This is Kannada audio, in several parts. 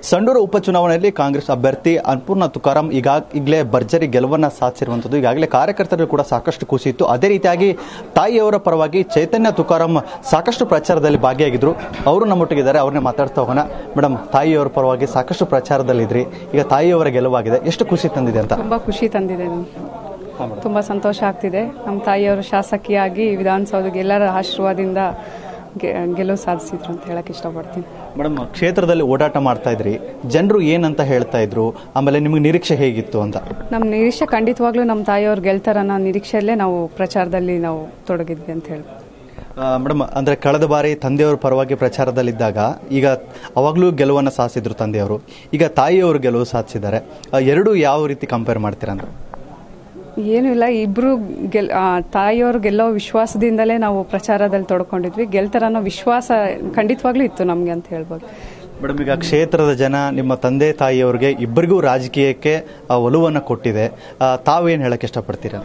ಸಂಡೂರು ಉಪಚುನಾವಣೆಯಲ್ಲಿ ಕಾಂಗ್ರೆಸ್ ಅಭ್ಯರ್ಥಿ ಅನ್ಪೂರ್ಣ ತುಕಾರಾಂ ಈಗಾಗಲೇ ಭರ್ಜರಿ ಗೆಲುವನ್ನ ಸಾಧಿಸಿರುವಂಥದ್ದು ಈಗಾಗಲೇ ಕಾರ್ಯಕರ್ತರು ಕೂಡ ಸಾಕಷ್ಟು ಖುಷಿ ಇತ್ತು ಅದೇ ರೀತಿಯಾಗಿ ತಾಯಿಯವರ ಪರವಾಗಿ ಚೈತನ್ಯ ತುಕಾರಾಂ ಸಾಕಷ್ಟು ಪ್ರಚಾರದಲ್ಲಿ ಭಾಗಿಯಾಗಿದ್ರು ಅವರು ನಮ್ಮೊಟ್ಟಿಗಿದ್ದಾರೆ ಅವ್ರನ್ನೇ ಮಾತಾಡ್ತಾ ಹೋಗೋಣ ಮೇಡಮ್ ತಾಯಿಯವರ ಪರವಾಗಿ ಸಾಕಷ್ಟು ಪ್ರಚಾರದಲ್ಲಿದ್ರಿ ಈಗ ತಾಯಿಯವರ ಗೆಲುವಾಗಿದೆ ಎಷ್ಟು ಖುಷಿ ತಂದಿದೆ ಅಂತ ತುಂಬ ಖುಷಿ ತಂದಿದೆ ನಮ್ಗೆ ತುಂಬ ಸಂತೋಷ ಆಗ್ತಿದೆ ನಮ್ಮ ತಾಯಿಯವರು ಶಾಸಕಿಯಾಗಿ ವಿಧಾನಸೌಧಕ್ಕೆ ಎಲ್ಲರ ಆಶೀರ್ವಾದದಿಂದ ಗೆ- ಗೆಲುವು ಸಾಧಿಸಿದ್ರು ಅಂತ ಹೇಳಕ್ ಇಷ್ಟಪಡ್ತೀನಿ ಮೇಡಮ್ ಕ್ಷೇತ್ರದಲ್ಲಿ ಓಡಾಟ ಮಾಡ್ತಾ ಇದ್ರಿ ಜನರು ಏನಂತ ಹೇಳ್ತಾ ಇದ್ರು ಆಮೇಲೆ ನಿಮಗೆ ನಿರೀಕ್ಷೆ ಹೇಗಿತ್ತು ಅಂತ ನಮ್ಮ ನಿರೀಕ್ಷೆ ಖಂಡಿತವಾಗ್ಲೂ ನಮ್ಮ ತಾಯಿಯವ್ರು ಗೆಲ್ತಾರನ್ನೋ ನಿರೀಕ್ಷೆಯಲ್ಲೇ ನಾವು ಪ್ರಚಾರದಲ್ಲಿ ನಾವು ತೊಡಗಿದ್ವಿ ಅಂತ ಹೇಳ್ಬೋದು ಮೇಡಮ್ ಅಂದ್ರೆ ಕಳೆದ ಬಾರಿ ತಂದೆಯವರ ಪರವಾಗಿ ಪ್ರಚಾರದಲ್ಲಿದ್ದಾಗ ಈಗ ಅವಾಗಲೂ ಗೆಲುವನ್ನು ಸಾಧಿಸಿದ್ರು ತಂದೆಯವರು ಈಗ ತಾಯಿಯವರು ಗೆಲುವು ಸಾಧಿಸಿದ್ದಾರೆ ಆ, ಎರಡೂ ಯಾವ ರೀತಿ ಕಂಪೇರ್ ಮಾಡ್ತೀರಾ ಅಂತ ಏನೂ ಇಲ್ಲ ಇಬ್ರು ಗೆಲ್ ಆ, ತಾಯಿಯವರು ಗೆಲ್ಲೋ ವಿಶ್ವಾಸದಿಂದಲೇ ನಾವು ಪ್ರಚಾರದಲ್ಲಿ ತೊಡ್ಕೊಂಡಿದ್ವಿ ಗೆಲ್ತಾರನ್ನೋ ವಿಶ್ವಾಸ ಖಂಡಿತವಾಗ್ಲೂ ಇತ್ತು ನಮಗೆ ಅಂತ ಹೇಳ್ಬೋದು ಮೇಡಮ್ ಈಗ ಕ್ಷೇತ್ರದ ಜನ ನಿಮ್ಮ ತಂದೆ ತಾಯಿಯವರಿಗೆ ಇಬ್ಬರಿಗೂ ರಾಜಕೀಯಕ್ಕೆ ಆ, ಒಲವನ್ನು ಕೊಟ್ಟಿದೆ ಆ, ತಾವೇನು ಹೇಳಕ್ ಇಷ್ಟಪಡ್ತೀರಾ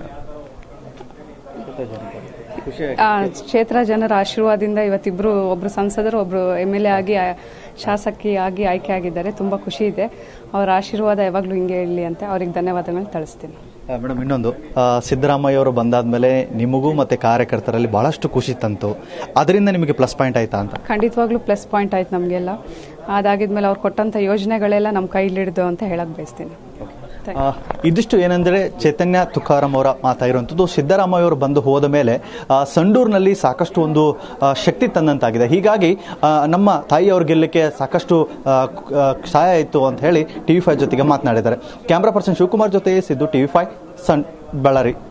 ಆ, ಕ್ಷೇತ್ರ ಜನರ ಆಶೀರ್ವಾದದಿಂದ ಇವತ್ತಿಬ್ರು ಒಬ್ರು ಸಂಸದರು ಒಬ್ರು ಎಮ್ ಎಲ್ ಎ ಆಗಿ ಆ, ಶಾಸಕಿ ಆಗಿ ಆಯ್ಕೆ ಆಗಿದ್ದಾರೆ ತುಂಬಾ ಖುಷಿ ಇದೆ ಅವರ ಆಶೀರ್ವಾದ ಯಾವಾಗಲೂ ಹಿಂಗೆ ಇರಲಿ ಅಂತ ಅವ್ರಿಗೆ ಧನ್ಯವಾದಗಳನ್ನ ತಿಳಿಸ್ತೀನಿ ಆ, ಮೇಡಮ್ ಇನ್ನೊಂದು ಆ, ಸಿದ್ದರಾಮಯ್ಯ ಅವರು ಬಂದಾದ್ಮೇಲೆ ನಿಮಗೂ ಮತ್ತೆ ಕಾರ್ಯಕರ್ತರಲ್ಲಿ ಬಹಳಷ್ಟು ಖುಷಿ ತಂತು ಅದರಿಂದ ನಿಮಗೆ ಪ್ಲಸ್ ಪಾಯಿಂಟ್ ಆಯ್ತಾ ಅಂತ ಖಂಡಿತವಾಗ್ಲೂ ಪ್ಲಸ್ ಪಾಯಿಂಟ್ ಆಯ್ತು ನಮಗೆಲ್ಲ ಅದಾಗಿದ್ಮೇಲೆ ಅವ್ರು ಕೊಟ್ಟಂತ ಯೋಜನೆಗಳೆಲ್ಲ ನಮ್ಮ ಕೈಲಿಡ್ದು ಅಂತ ಹೇಳಕ್ ಬಯಸ್ತೀನಿ ಆ, ಇದಿಷ್ಟು ಏನಂದ್ರೆ ಚೈತನ್ಯ ತುಕಾರಾಂ ಅವರ ಮಾತಾಗಿರುವಂಥದ್ದು ಸಿದ್ದರಾಮಯ್ಯ ಅವರು ಬಂದು ಹೋದ ಮೇಲೆ ಆ, ಸಂಡೂರಿನಲ್ಲಿ ಸಾಕಷ್ಟು ಒಂದು ಆ, ಶಕ್ತಿ ತಂದಂತಾಗಿದೆ ಹೀಗಾಗಿ ಆ, ನಮ್ಮ ತಾಯಿಯವ್ರ ಗೆಲ್ಲಕ್ಕೆ ಸಾಕಷ್ಟು ಆ, ಕ್- ಆ, ಸಹಾಯ ಆಯಿತು ಅಂತ ಹೇಳಿ ಟಿವಿ ಫೈವ್ ಜೊತೆಗೆ ಮಾತನಾಡಿದ್ದಾರೆ ಕ್ಯಾಮ್ರಾ ಪರ್ಸನ್ ಶಿವಕುಮಾರ್ ಜೊತೆ ಸಿದ್ದು ಟಿವಿ ಫೈವ್ ಸನ್ ಬಳ್ಳಾರಿ